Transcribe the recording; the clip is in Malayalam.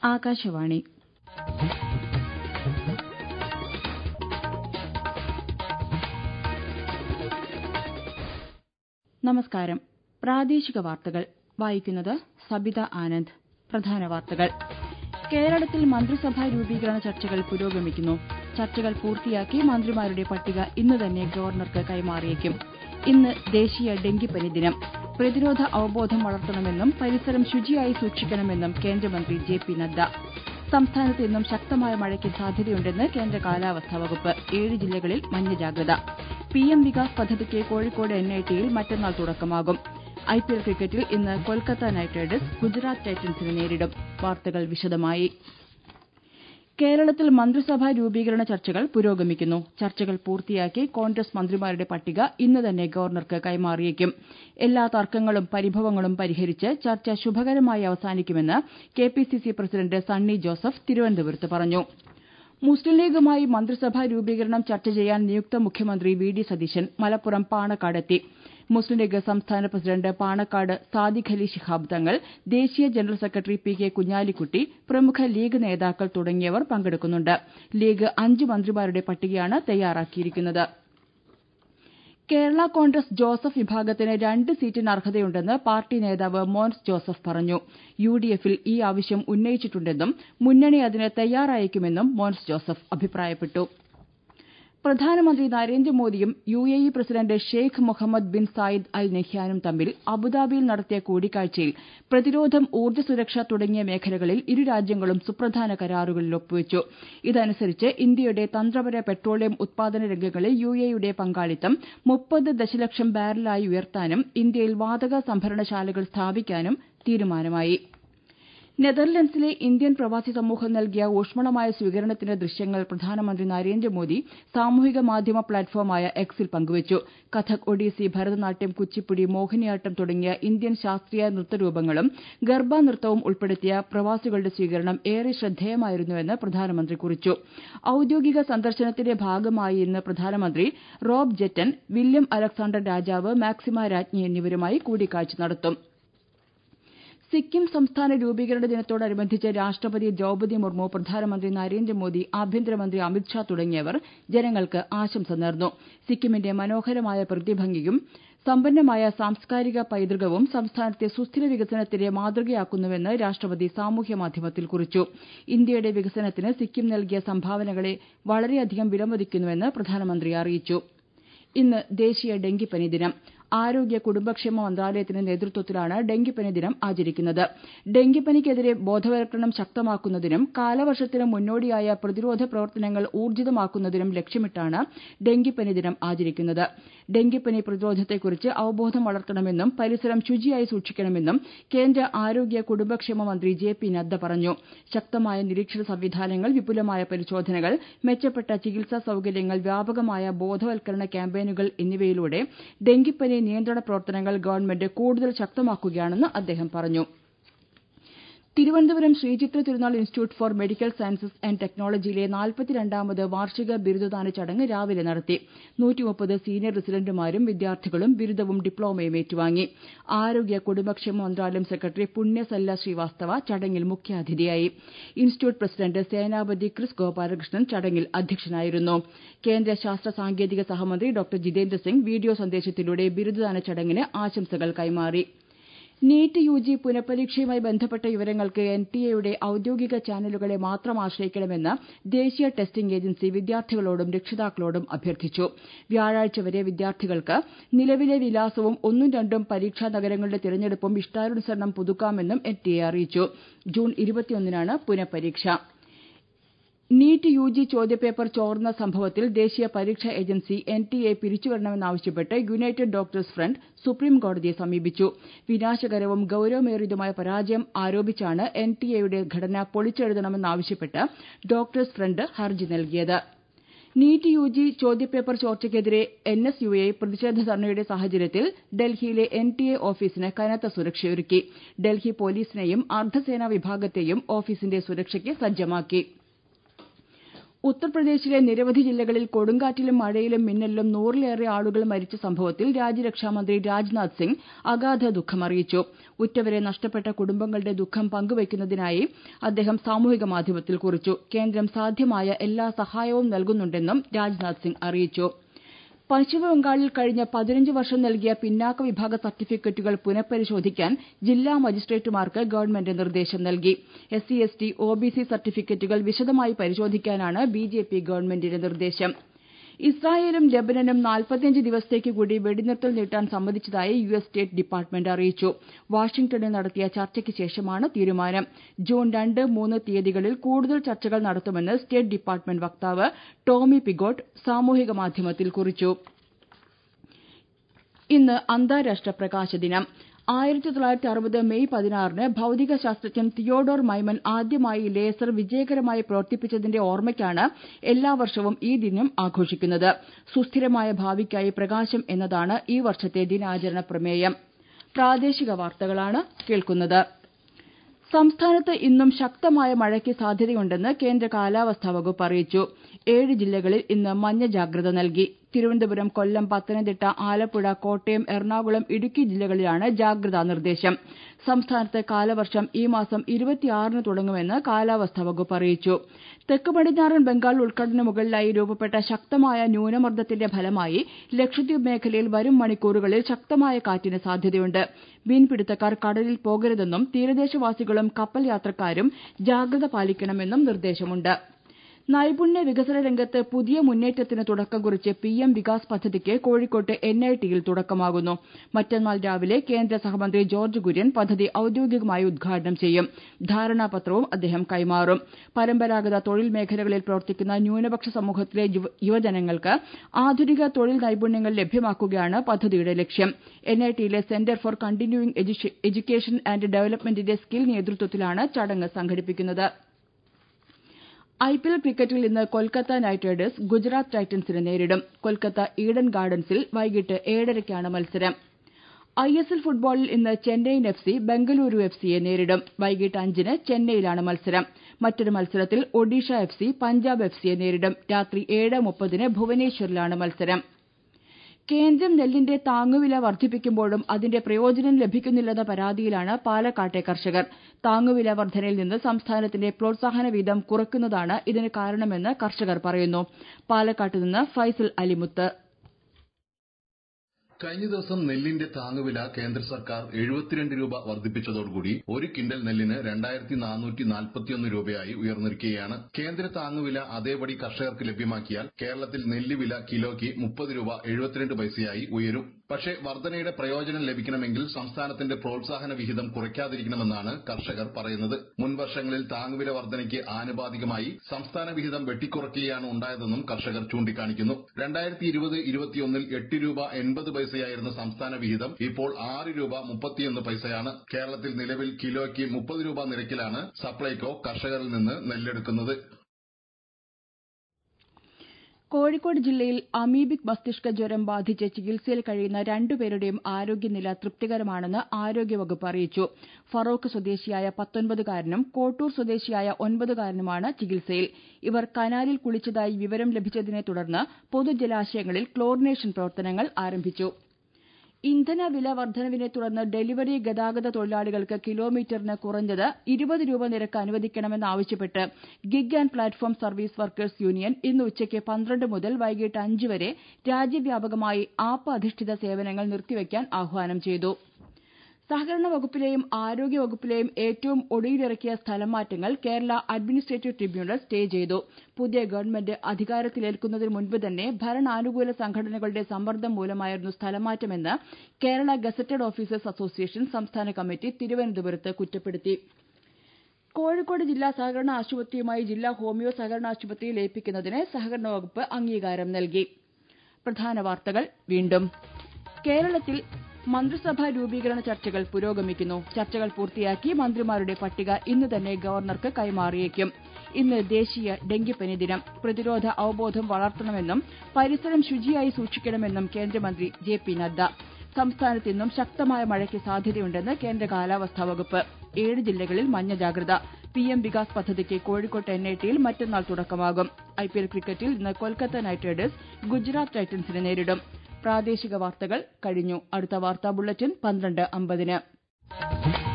ആകാശവാണി നമസ്കാരം പ്രാദേശിക വാർത്തകൾ വായിക്കുന്നത് സബിത ആനന്ദ് പ്രധാന വാർത്തകൾ കേരളത്തിൽ മന്ത്രിസഭാ രൂപീകരണ ചർച്ചകൾ പുരോഗമിക്കുന്നു ചർച്ചകൾ പൂർത്തിയാക്കി മന്ത്രിമാരുടെ പട്ടിക ഇന്ന് തന്നെ ഗവർണർക്ക് കൈമാറിയേക്കും ഇന്ന് ദേശീയ ഡെങ്കിപ്പനി ദിനം പ്രതിരോധ അവബോധം വളർത്തണമെന്നും പരിസരം ശുചിയായി സൂക്ഷിക്കണമെന്നും കേന്ദ്രമന്ത്രി ജെ പി നദ്ദ സംസ്ഥാനത്ത് ഇന്നും ശക്തമായ മഴയ്ക്ക് സാധ്യതയുണ്ടെന്ന് കേന്ദ്ര കാലാവസ്ഥാ വകുപ്പ് ഏഴ് ജില്ലകളിൽ മഞ്ഞ ജാഗ്രത പിഎം വികാസ് പദ്ധതിക്ക് കോഴിക്കോട് എൻഐടിയിൽ മറ്റന്നാൾ തുടക്കമാകും ഐപിഎൽ ക്രിക്കറ്റിൽ ഇന്ന് കൊൽക്കത്ത നൈറ്റ് റൈഡേഴ്സ് ഗുജറാത്ത് ടൈറ്റൻസിനെ നേരിടും വാർത്തകൾ വിശദമായി കേരളത്തിൽ മന്ത്രിസഭാ രൂപീകരണ ചർച്ചകൾ പുരോഗമിക്കുന്നു ചർച്ചകൾ പൂർത്തിയാക്കി കോൺഗ്രസ് മന്ത്രിമാരുടെ പട്ടിക ഇന്ന് തന്നെ ഗവർണർക്ക് കൈമാറിയേക്കും എല്ലാ തർക്കങ്ങളും പരിഭവങ്ങളും പരിഹരിച്ച് ചർച്ച ശുഭകരമായി അവസാനിക്കുമെന്ന് കെപിസിസി പ്രസിഡന്റ് സണ്ണി ജോസഫ് തിരുവനന്തപുരത്ത് പറഞ്ഞു മുസ്ലിം ലീഗുമായി മന്ത്രിസഭാ രൂപീകരണം ചർച്ച ചെയ്യാൻ നിയുക്ത മുഖ്യമന്ത്രി വി ഡി സതീശൻ മലപ്പുറം പാണക്കാടെത്തി മുസ്ലിം ലീഗ് സംസ്ഥാന പ്രസിഡന്റ് പാണക്കാട് സാദിഖ് അലി ശിഹാബ് തങ്ങൾ ദേശീയ general secretary P K Kunhalikutty പ്രമുഖ ലീഗ് നേതാക്കൾ തുടങ്ങിയവർ പങ്കെടുക്കുന്നുണ്ട് ലീഗ് അഞ്ച് മന്ത്രിമാരുടെ പട്ടികയാണ് തയ്യാറാക്കിയിരിക്കുന്നത് കേരള കോൺഗ്രസ് ജോസഫ് വിഭാഗത്തിന് രണ്ട് സീറ്റിന് അർഹതയുണ്ടെന്ന് പാർട്ടി നേതാവ് മോൻസ് ജോസഫ് പറഞ്ഞു യുഡിഎഫിൽ ഈ ആവശ്യം ഉന്നയിച്ചിട്ടുണ്ടെന്നും മുന്നണി അതിന് തയ്യാറായേക്കുമെന്നും മോൻസ് ജോസഫ് അഭിപ്രായപ്പെട്ടു പ്രധാനമന്ത്രി നരേന്ദ്രമോദിയും U A E president Sheikh Mohammed bin Zayed Al നഹ്യാനും തമ്മിൽ അബുദാബിയിൽ നടത്തിയ കൂടിക്കാഴ്ചയിൽ പ്രതിരോധം ഊർജ്ജ സുരക്ഷ തുടങ്ങിയ മേഖലകളിൽ ഇരു രാജ്യങ്ങളും സുപ്രധാന കരാറുകളിൽ ഒപ്പുവച്ചു ഇതനുസരിച്ച് ഇന്ത്യയുടെ തന്ത്രപര പെട്രോളിയം ഉത്പാദന രംഗങ്ങളിൽ യു എ യുടെ പങ്കാളിത്തം മുപ്പത് ദശലക്ഷം ബാരലായി ഉയർത്താനും ഇന്ത്യയിൽ വാതക സംഭരണശാലകൾ സ്ഥാപിക്കാനും തീരുമാനമായി നെതർലൻഡ്സിലെ ഇന്ത്യൻ പ്രവാസി സമൂഹം നൽകിയ ഊഷ്മളമായ സ്വീകരണത്തിന്റെ ദൃശ്യങ്ങൾ പ്രധാനമന്ത്രി നരേന്ദ്രമോദി സാമൂഹിക മാധ്യമ പ്ലാറ്റ്ഫോമായ എക്സിൽ പങ്കുവച്ചു കഥക് ഒഡീസി ഭരതനാട്യം കുച്ചിപ്പുടി മോഹിനിയാട്ടം തുടങ്ങിയ ഇന്ത്യൻ ശാസ്ത്രീയ നൃത്തരൂപങ്ങളും ഗർഭ നൃത്തവും ഉൾപ്പെടുത്തിയ പ്രവാസികളുടെ സ്വീകരണം ഏറെ ശ്രദ്ധേയമായിരുന്നുവെന്ന് പ്രധാനമന്ത്രി കുറിച്ചു ഔദ്യോഗിക സന്ദർശനത്തിന്റെ ഭാഗമായി ഇന്ന് പ്രധാനമന്ത്രി റോബ് ജെറ്റൻ വില്യം അലക്സാണ്ടർ രാജാവ് മാക്സിമ രാജ്ഞി എന്നിവരുമായി കൂടിക്കാഴ്ച നടത്തും സിക്കിം സംസ്ഥാന രൂപീകരണ ദിനത്തോടനുബന്ധിച്ച് രാഷ്ട്രപതി ദ്രൌപതി മുർമു പ്രധാനമന്ത്രി നരേന്ദ്രമോദി ആഭ്യന്തരമന്ത്രി അമിത്ഷാ തുടങ്ങിയവർ ജനങ്ങൾക്ക് ആശംസ നേർന്നു സിക്കിമിന്റെ മനോഹരമായ പ്രകൃതിഭംഗിയും സമ്പന്നമായ സാംസ്കാരിക പൈതൃകവും സംസ്ഥാനത്തെ സുസ്ഥിര വികസനത്തിന് മാതൃകയാക്കുന്നുവെന്ന് രാഷ്ട്രപതി സാമൂഹ്യമാധ്യമത്തിൽ കുറിച്ചു ഇന്ത്യയുടെ വികസനത്തിന് സിക്കിം നൽകിയ സംഭാവനകളെ വളരെയധികം വിലമതിക്കുന്നുവെന്ന് പ്രധാനമന്ത്രി അറിയിച്ചു ഇന്ന് ദേശീയ ഡെങ്കിപ്പനി ദിനം ആരോഗ്യ കുടുംബക്ഷേമ മന്ത്രാലയത്തിന്റെ നേതൃത്വത്തിലാണ് ഡെങ്കിപ്പനി ദിനം ആചരിക്കുന്നത് ഡെങ്കിപ്പനിക്കെതിരെ ബോധവൽക്കരണം ശക്തമാക്കുന്നതിനും കാലവർഷത്തിന് മുന്നോടിയായ പ്രതിരോധ പ്രവർത്തനങ്ങൾ ഊർജിതമാക്കുന്നതിനും ലക്ഷ്യമിട്ടാണ് ഡെങ്കിപ്പനി ദിനം ആചരിക്കുന്നത് ഡെങ്കിപ്പനി പ്രതിരോധത്തെക്കുറിച്ച് അവബോധം വളർത്തണമെന്നും പരിസരം ശുചിയായി സൂക്ഷിക്കണമെന്നും കേന്ദ്ര ആരോഗ്യ കുടുംബക്ഷേമ മന്ത്രി ജെ പി നദ്ദ പറഞ്ഞു ശക്തമായ നിരീക്ഷണ സംവിധാനങ്ങൾ വിപുലമായ പരിശോധനകൾ മെച്ചപ്പെട്ട ചികിത്സാ സൌകര്യങ്ങൾ വ്യാപകമായ ബോധവൽക്കരണ ക്യാമ്പയിനുകൾ എന്നിവയിലൂടെ ഡെങ്കിപ്പനി നിയന്ത്രണ പ്രവർത്തനങ്ങൾ ഗവൺമെന്റ് കൂടുതൽ ശക്തമാക്കുകയാണെന്ന് അദ്ദേഹം പറഞ്ഞു Thiruvananthapuram Sree Chitra Thirunal Institute for Medical Sciences and ടെക്നോളജിയിലെ നാൽപ്പത്തിരണ്ടാമത് വാർഷിക ബിരുദദാന ചടങ്ങ് രാവിലെ നടത്തി നൂറ്റിമുപ്പത് സീനിയർ റസിഡന്റുമാരും വിദ്യാർത്ഥികളും ബിരുദവും ഡിപ്ലോമയും ഏറ്റുവാങ്ങി ആരോഗ്യ കുടുംബക്ഷേമ മന്ത്രാലയം സെക്രട്ടറി പുണ്യസല്ല ശ്രീവാസ്തവ ചടങ്ങിൽ മുഖ്യാതിഥിയായി ഇൻസ്റ്റിറ്റ്യൂട്ട് പ്രസിഡന്റ് സേനാപതി ക്രിസ് ഗോപാലകൃഷ്ണൻ ചടങ്ങിൽ അധ്യക്ഷനായിരുന്നു കേന്ദ്ര ശാസ്ത്ര സാങ്കേതിക സഹമന്ത്രി ഡോക്ടർ ജിതേന്ദ്ര സിംഗ് വീഡിയോ സന്ദേശത്തിലൂടെ ബിരുദദാന ചടങ്ങിന് ആശംസകൾ കൈമാറി നീറ്റ് യു ജി പുനഃപരീക്ഷയുമായി ബന്ധപ്പെട്ട വിവരങ്ങൾക്ക് എൻ ടി എയുടെ ഔദ്യോഗിക ചാനലുകളെ മാത്രം ആശ്രയിക്കണമെന്ന് ദേശീയ ടെസ്റ്റിംഗ് ഏജൻസി വിദ്യാർത്ഥികളോടും രക്ഷിതാക്കളോടും അഭ്യർത്ഥിച്ചു വ്യാഴാഴ്ച വരെ വിദ്യാർത്ഥികൾക്ക് നിലവിലെ വിലാസവും ഒന്നും രണ്ടും പരീക്ഷാ നഗരങ്ങളുടെ തിരഞ്ഞെടുപ്പും ഇഷ്ടാനുസരണം പുതുക്കാമെന്നും എൻ ടി എ അറിയിച്ചു ജൂൺ ഇരുപത്തിയൊന്നിനാണ് പുനഃപരീക്ഷ നീറ്റ് യു ജി ചോദ്യപേപ്പർ ചോർന്ന സംഭവത്തിൽ ദേശീയ പരീക്ഷാ ഏജൻസി എൻ ടി എ പിരിച്ചുവിടണമെന്നാവശ്യപ്പെട്ട് യുണൈറ്റഡ് ഡോക്ടേഴ്സ് ഫ്രണ്ട് സുപ്രീംകോടതിയെ സമീപിച്ചു വിനാശകരവും ഗൌരവമേറിയതുമായ പരാജയം ആരോപിച്ചാണ് എൻ ടി എയുടെ ഘടന പൊളിച്ചെഴുതണമെന്നാവശ്യപ്പെട്ട് ഡോക്ടേഴ്സ് ഫ്രണ്ട് ഹർജി നൽകിയത് നീറ്റ് യു ജി ചോദ്യപേപ്പർ ചോർച്ചയ്ക്കെതിരെ എൻ എസ് യു ഐ പ്രതിഷേധ ധർണയുടെ സാഹചര്യത്തിൽ ഡൽഹിയിലെ എൻ ടി എ ഓഫീസിന് കനത്ത സുരക്ഷയൊരുക്കി ഡൽഹി പോലീസിനെയും അർദ്ധസേനാ വിഭാഗത്തെയും ഓഫീസിന്റെ സുരക്ഷയ്ക്ക് സജ്ജമാക്കി ഉത്തർപ്രദേശിലെ നിരവധി ജില്ലകളിൽ കൊടുങ്കാറ്റിലും മഴയിലും മിന്നലിലും നൂറിലേറെ ആളുകൾ മരിച്ച സംഭവത്തിൽ രാജ്യരക്ഷാമന്ത്രി രാജ്നാഥ് സിംഗ് അഗാധ ദുഃഖമറിയിച്ചു ഉറ്റവരെ നഷ്ടപ്പെട്ട കുടുംബങ്ങളുടെ ദുഃഖം പങ്കുവയ്ക്കുന്നതായി അദ്ദേഹം സാമൂഹിക മാധ്യമത്തിൽ കുറിച്ചു കേന്ദ്രം സാധ്യമായ എല്ലാ സഹായവും നൽകുന്നുണ്ടെന്നും രാജ്നാഥ് സിംഗ് അറിയിച്ചു പശ്ചിമബംഗാളിൽ കഴിഞ്ഞ പതിനഞ്ച് വർഷം നൽകിയ പിന്നാക്ക വിഭാഗ സർട്ടിഫിക്കറ്റുകൾ പുനഃപരിശോധിക്കാൻ ജില്ലാ മജിസ്ട്രേറ്റുമാർക്ക് ഗവൺമെന്റ് നിർദ്ദേശം നൽകി S C S T O B C സർട്ടിഫിക്കറ്റുകൾ വിശദമായി പരിശോധിക്കാനാണ് ബി ജെ പി ഗവൺമെന്റിന്റെ നിർദ്ദേശം ഇസ്രായേലും ലബനനും നാൽപ്പത്തിയഞ്ച് ദിവസത്തേക്ക് കൂടി വെടിനിർത്തൽ നീട്ടാൻ സമ്മതിച്ചതായി യു എസ് സ്റ്റേറ്റ് ഡിപ്പാർട്ട്മെന്റ് അറിയിച്ചു വാഷിംഗ്ടണിൽ നടത്തിയ ചർച്ചയ്ക്ക് ശേഷമാണ് തീരുമാനം ജൂൺ രണ്ട് മൂന്ന് തീയതികളിൽ കൂടുതൽ ചർച്ചകൾ നടത്തുമെന്ന് സ്റ്റേറ്റ് ഡിപ്പാർട്ട്മെന്റ് വക്താവ് ടോമി പിഗോട്ട് സാമൂഹിക മാധ്യമത്തിൽ കുറിച്ചു ഇന്ന് അന്താരാഷ്ട്ര പ്രകാശ ദിനം ആയിരത്തി തൊള്ളായിരത്തി അറുപത് മെയ് പതിനാറിന് ഭൌതിക ശാസ്ത്രജ്ഞൻ തിയോഡോർ മൈമൻ ആദ്യമായി ലേസർ വിജയകരമായി പ്രവർത്തിപ്പിച്ചതിന്റെ ഓർമ്മയ്ക്കാണ് എല്ലാ വർഷവും ഈ ദിനം ആഘോഷിക്കുന്നത് സുസ്ഥിരമായ ഭാവിക്കായി പ്രകാശം എന്നതാണ് ഈ വർഷത്തെ ദിനാചരണ പ്രമേയം പ്രാദേശിക വാർത്തകളാണ് കേൾക്കുന്നത് സംസ്ഥാനത്ത് ഇന്നും ശക്തമായ മഴയ്ക്ക് സാധ്യതയുണ്ടെന്ന് കേന്ദ്ര കാലാവസ്ഥാ വകുപ്പ് അറിയിച്ചു ഏഴ് ജില്ലകളിൽ ഇന്ന് മഞ്ഞ ജാഗ്രത നൽകി തിരുവനന്തപുരം കൊല്ലം പത്തനംതിട്ട ആലപ്പുഴ കോട്ടയം എറണാകുളം ഇടുക്കി ജില്ലകളിലാണ് ജാഗ്രതാ നിർദ്ദേശം സംസ്ഥാനത്ത് കാലവർഷം ഈ മാസം ഇരുപത്തിയാറിന് തുടങ്ങുമെന്ന് കാലാവസ്ഥാ വകുപ്പ് അറിയിച്ചു തെക്ക് പടിഞ്ഞാറൻ ബംഗാൾ ഉൾക്കടലിന് മുകളിലായി രൂപപ്പെട്ട ശക്തമായ ന്യൂനമർദ്ദത്തിന്റെ ഫലമായി ലക്ഷദ്വീപ് മേഖലയിൽ വരും മണിക്കൂറുകളിൽ ശക്തമായ കാറ്റിന് സാധ്യതയുണ്ട് മീൻപിടുത്തക്കാർ കടലിൽ പോകരുതെന്നും തീരദേശവാസികളും കപ്പൽ യാത്രക്കാരും ജാഗ്രത പാലിക്കണമെന്നും നിർദ്ദേശമുണ്ട് നൈപുണ്യ വികസന രംഗത്ത് പുതിയ മുന്നേറ്റത്തിന് തുടക്കം കുറിച്ച് പി എം വികാസ് പദ്ധതിക്ക് കോഴിക്കോട്ട് എൻ ഐ ടിയിൽ തുടക്കമാകുന്നു മറ്റന്നാൾ രാവിലെ കേന്ദ്ര സഹമന്ത്രി ജോർജ്ജ് കുര്യൻ പദ്ധതി ഔദ്യോഗികമായി ഉദ്ഘാടനം ചെയ്യും ധാരണാപത്രവും അദ്ദേഹം കൈമാറും പരമ്പരാഗത തൊഴിൽ മേഖലകളിൽ പ്രവർത്തിക്കുന്ന ന്യൂനപക്ഷ സമൂഹത്തിലെ യുവജനങ്ങൾക്ക് ആധുനിക തൊഴിൽ നൈപുണ്യങ്ങൾ ലഭ്യമാക്കുകയാണ് പദ്ധതിയുടെ ലക്ഷ്യം എൻ ഐ ടിയിലെ Centre for Continuing Education and ഡെവലപ്മെന്റിന്റെ സ്കിൽ നേതൃത്വത്തിലാണ് ചടങ്ങ് സംഘടിപ്പിക്കുന്നത് ഐപിഎൽ ക്രിക്കറ്റിൽ ഇന്ന് കൊൽക്കത്ത നൈറ്റ് റൈഡേഴ്സ് ഗുജറാത്ത് ടൈറ്റൻസിനെ നേരിടും കൊൽക്കത്ത ഈഡൻ ഗാർഡൻസിൽ വൈകിട്ട് ഏഴരയ്ക്കാണ് മത്സരം ഐഎസ്എൽ ഫുട്ബോളിൽ ഇന്ന് Chennaiyin F C Bengaluru F സിയെ നേരിടും വൈകിട്ട് അഞ്ചിന് ചെന്നൈയിലാണ് മത്സരം മറ്റൊരു മത്സരത്തിൽ Odisha F C Punjab F സിയെ നേരിടും രാത്രി ഏഴ് മുപ്പതിന് ഭുവനേശ്വറിലാണ് മത്സരം കേന്ദ്രം നെല്ലിന്റെ താങ്ങുവില വർദ്ധിപ്പിക്കുമ്പോഴും അതിന്റെ പ്രയോജനം ലഭിക്കുന്നില്ലെന്ന പരാതിയിലാണ് പാലക്കാട്ടെ കർഷകർ താങ്ങുവില വർധനയിൽ നിന്ന് സംസ്ഥാനത്തിന്റെ പ്രോത്സാഹന വീതം കുറയ്ക്കുന്നതാണ് ഇതിന് കാരണമെന്ന് കർഷകർ പറയുന്നു പാലക്കാട്ട് നിന്ന് ഫൈസൽ അലിമുത്ത് കഴിഞ്ഞ ദിവസം നെല്ലിന്റെ താങ്ങുവില കേന്ദ്ര സർക്കാർ എഴുപത്തിരണ്ട് രൂപ വർദ്ധിപ്പിച്ചതോടുകൂടി ഒരു കിൻഡൽ നെല്ലിന് രണ്ടായിരത്തി നാനൂറ്റി നാൽപ്പത്തിയൊന്ന് രൂപയായി ഉയർന്നിരിക്കുകയാണ് കേന്ദ്ര താങ്ങുവില അതേപടി കർഷകർക്ക് ലഭ്യമാക്കിയാൽ കേരളത്തിൽ നെല്ലുവില കിലോയ്ക്ക് മുപ്പത് രൂപ എഴുപത്തിരണ്ട് പൈസയായി ഉയരും പക്ഷേ വർധനയുടെ പ്രയോജനം ലഭിക്കണമെങ്കിൽ സംസ്ഥാനത്തിന്റെ പ്രോത്സാഹന വിഹിതം കുറയ്ക്കാതിരിക്കണമെന്നാണ് കർഷകർ പറയുന്നത് മുൻവർഷങ്ങളിൽ താങ്ങുവില വർധനയ്ക്ക് ആനുപാതികമായി സംസ്ഥാന വിഹിതം വെട്ടിക്കുറയ്ക്കുകയാണ് ഉണ്ടായതെന്നും കർഷകർ ചൂണ്ടിക്കാണിക്കുന്നു രണ്ടായിരത്തി ഇരുപത് ഇരുപത്തിയൊന്നിൽ എട്ട് രൂപ എൺപത് പൈസയായിരുന്ന സംസ്ഥാന വിഹിതം ഇപ്പോൾ ആറ് രൂപ മുപ്പത്തിയൊന്ന് പൈസയാണ് കേരളത്തിൽ നിലവിൽ കിലോയ്ക്ക് മുപ്പത് രൂപ നിരക്കിലാണ് സപ്ലൈകോ കർഷകരിൽ നിന്ന് നെല്ലെടുക്കുന്നത് കോഴിക്കോട് ജില്ലയിൽ അമീബിക് മസ്തിഷ്ക ജ്വരം ബാധിച്ച് ചികിത്സയിൽ കഴിയുന്ന രണ്ടുപേരുടെയും ആരോഗ്യനില തൃപ്തികരമാണെന്ന് ആരോഗ്യവകുപ്പ് അറിയിച്ചു ഫറോക്ക് സ്വദേശിയായ പത്തൊൻപതുകാരനും കോട്ടൂർ സ്വദേശിയായ ഒൻപതുകാരനുമാണ് ചികിത്സയിൽ ഇവർ കനാലിൽ കുളിച്ചതായി വിവരം ലഭിച്ചതിനെ തുടർന്ന് പൊതുജലാശയങ്ങളിൽ ക്ലോറിനേഷൻ പ്രവർത്തനങ്ങൾ ആരംഭിച്ചു ഇന്ധന വില വർധനവിനെ തുടർന്ന് ഡെലിവറി ഗതാഗത തൊഴിലാളികൾക്ക് കിലോമീറ്ററിന് കുറഞ്ഞത് ഇരുപത് രൂപ നിരക്ക് അനുവദിക്കണമെന്നാവശ്യപ്പെട്ട് gig and platform service workers union ഇന്ന് ഉച്ചയ്ക്ക് പന്ത്രണ്ട് മുതൽ വൈകിട്ട് അഞ്ച് വരെ രാജ്യവ്യാപകമായി ആപ്പ് അധിഷ്ഠിത സേവനങ്ങൾ നിർത്തിവെക്കാൻ ആഹ്വാനം ചെയ്തു സഹകരണ വകുപ്പിലെയും ആരോഗ്യ വകുപ്പിലെയും ഏറ്റവും ഒടുവിലിറക്കിയ സ്ഥലംമാറ്റങ്ങൾ കേരള അഡ്മിനിസ്ട്രേറ്റീവ് ട്രിബ്യൂണൽ സ്റ്റേ ചെയ്തു പുതിയ ഗവൺമെന്റ് അധികാരത്തിലേൽക്കുന്നതിന് മുൻപ് തന്നെ ഭരണാനുകൂല സംഘടനകളുടെ സമ്മർദ്ദം മൂലമായിരുന്നു സ്ഥലംമാറ്റമെന്ന് കേരള ഗസറ്റഡ് ഓഫീസേഴ്സ് അസോസിയേഷൻ സംസ്ഥാന കമ്മിറ്റി തിരുവനന്തപുരത്ത് കുറ്റപ്പെടുത്തി കോഴിക്കോട് ജില്ലാ സഹകരണ ആശുപത്രിയുമായി ജില്ലാ ഹോമിയോ സഹകരണ ആശുപത്രി ലയിപ്പിക്കുന്നതിന് സഹകരണ വകുപ്പ് അംഗീകാരം നൽകി പ്രധാന വാർത്തകൾ വീണ്ടും കേരളത്തിൽ മന്ത്രിസഭാ രൂപീകരണ ചർച്ചകൾ പുരോഗമിക്കുന്നു ചർച്ചകൾ പൂർത്തിയാക്കി മന്ത്രിമാരുടെ പട്ടിക ഇന്ന് തന്നെ ഗവർണർക്ക് കൈമാറിയേക്കും ഇന്ന് ദേശീയ ഡെങ്കിപ്പനി ദിനം പ്രതിരോധ അവബോധം വളർത്തണമെന്നും പരിസരം ശുചിയായി സൂക്ഷിക്കണമെന്നും കേന്ദ്രമന്ത്രി ജെ പി നദ്ദ സംസ്ഥാനത്ത് ഇന്നും ശക്തമായ മഴയ്ക്ക് സാധ്യതയുണ്ടെന്ന് കേന്ദ്ര കാലാവസ്ഥാ വകുപ്പ് ഏഴ് ജില്ലകളിൽ മഞ്ഞ ജാഗ്രത പിഎം വികാസ് പദ്ധതിക്ക് കോഴിക്കോട്ട് എൻ ഐ ടിയിൽ മറ്റന്നാൾ തുടക്കമാകും ഐപിഎൽ ക്രിക്കറ്റിൽ ഇന്ന് കൊൽക്കത്ത നൈറ്റ് റൈഡേഴ്സ് ഗുജറാത്ത് ടൈറ്റൻസിനെ നേരിടും പ്രാദേശിക വാർത്തകൾ കഴിഞ്ഞു അടുത്ത വാർത്താ ബുള്ളറ്റിൻ പന്ത്രണ്ട് അമ്പതിന്